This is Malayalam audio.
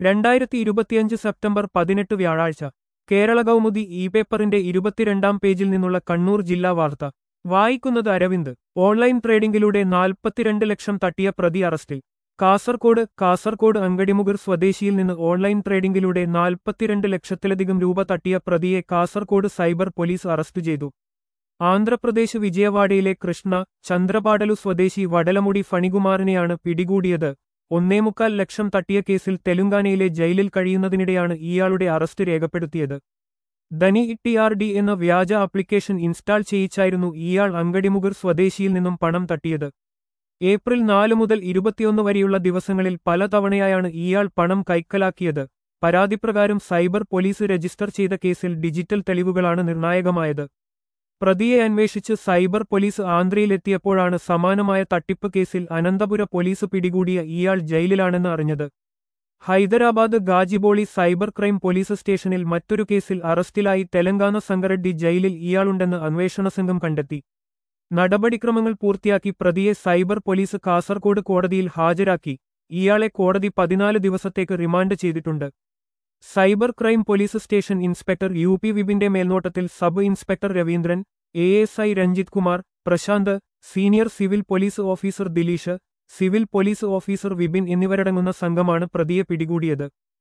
രണ്ടായിരത്തി ഇരുപത്തിയഞ്ച് സെപ്റ്റംബർ പതിനെട്ട് വ്യാഴാഴ്ച കേരള കൗമുദി ഇ പേപ്പറിന്റെ ഇരുപത്തിരണ്ടാം പേജിൽ നിന്നുള്ള കണ്ണൂർ ജില്ലാ വാർത്ത വായിക്കുന്നത് അരവിന്ദ് ഓൺലൈൻ ട്രേഡിംഗിലൂടെ നാൽപ്പത്തിരണ്ട് ലക്ഷം തട്ടിയ പ്രതി അറസ്റ്റിൽ കാസർകോട് കാസർകോട് അങ്കടിമുഗർ സ്വദേശിയിൽ നിന്ന് ഓൺലൈൻ ട്രേഡിംഗിലൂടെ നാൽപ്പത്തിരണ്ട് ലക്ഷത്തിലധികം രൂപ തട്ടിയ പ്രതിയെ കാസർകോട് സൈബർ പോലീസ് അറസ്റ്റ് ചെയ്തു ആന്ധ്രാപ്രദേശ് വിജയവാഡയിലെ കൃഷ്ണ ചന്ദ്രപാടലു സ്വദേശി വടലമുടി ഫണികുമാറിനെയാണ് പിടികൂടിയത് ഒന്നേമുക്കാൽ ലക്ഷം തട്ടിയ കേസിൽ തെലുങ്കാനയിലെ ജയിലിൽ കഴിയുന്നതിനിടെയാണ് ഇയാളുടെ അറസ്റ്റ് രേഖപ്പെടുത്തിയത് ധനി ടി ആർ ഡി എന്ന വ്യാജ ആപ്ലിക്കേഷൻ ഇൻസ്റ്റാൾ ചെയ്യിച്ചായിരുന്നു ഇയാൾ അങ്കടിമുഗർ സ്വദേശിയിൽ നിന്നും പണം തട്ടിയത് ഏപ്രിൽ നാല് മുതൽ ഇരുപത്തിയൊന്ന് വരെയുള്ള ദിവസങ്ങളിൽ പലതവണയായാണ് ഇയാൾ പണം കൈക്കലാക്കിയത് പരാതിപ്രകാരം സൈബർ പോലീസ് രജിസ്റ്റർ ചെയ്ത കേസിൽ ഡിജിറ്റൽ തെളിവുകളാണ് നിർണായകമായത് പ്രതിയെ അന്വേഷിച്ച് സൈബർ പോലീസ് ആന്ധ്രയിലെത്തിയപ്പോഴാണ് സമാനമായ തട്ടിപ്പ് കേസിൽ അനന്തപുര പോലീസ് പിടികൂടിയ ഇയാൾ ജയിലിലാണെന്ന് അറിഞ്ഞത് Hyderabad Gachibowli cyber crime police സ്റ്റേഷനിൽ മറ്റൊരു കേസിൽ അറസ്റ്റിലായി തെലങ്കാന സംഗറെഡ്ഡി ജയിലിൽ ഇയാളുണ്ടെന്ന് അന്വേഷണ സംഘം കണ്ടെത്തി നടപടിക്രമങ്ങൾ പൂർത്തിയാക്കി പ്രതിയെ സൈബർ പോലീസ് കാസർകോട് കോടതിയിൽ ഹാജരാക്കി ഇയാളെ കോടതി പതിനാല് ദിവസത്തേക്ക് റിമാൻഡ് ചെയ്തിട്ടുണ്ട് cyber crime police station inspector U P വിപിന്റെ മേൽനോട്ടത്തിൽ sub inspector Raveendran A S I Ranjith Kumar Prashanth senior civil police officer Dileesh civil police officer Vipin എന്നിവരടങ്ങുന്ന സംഘമാണ് പ്രതിയെ പിടികൂടിയത്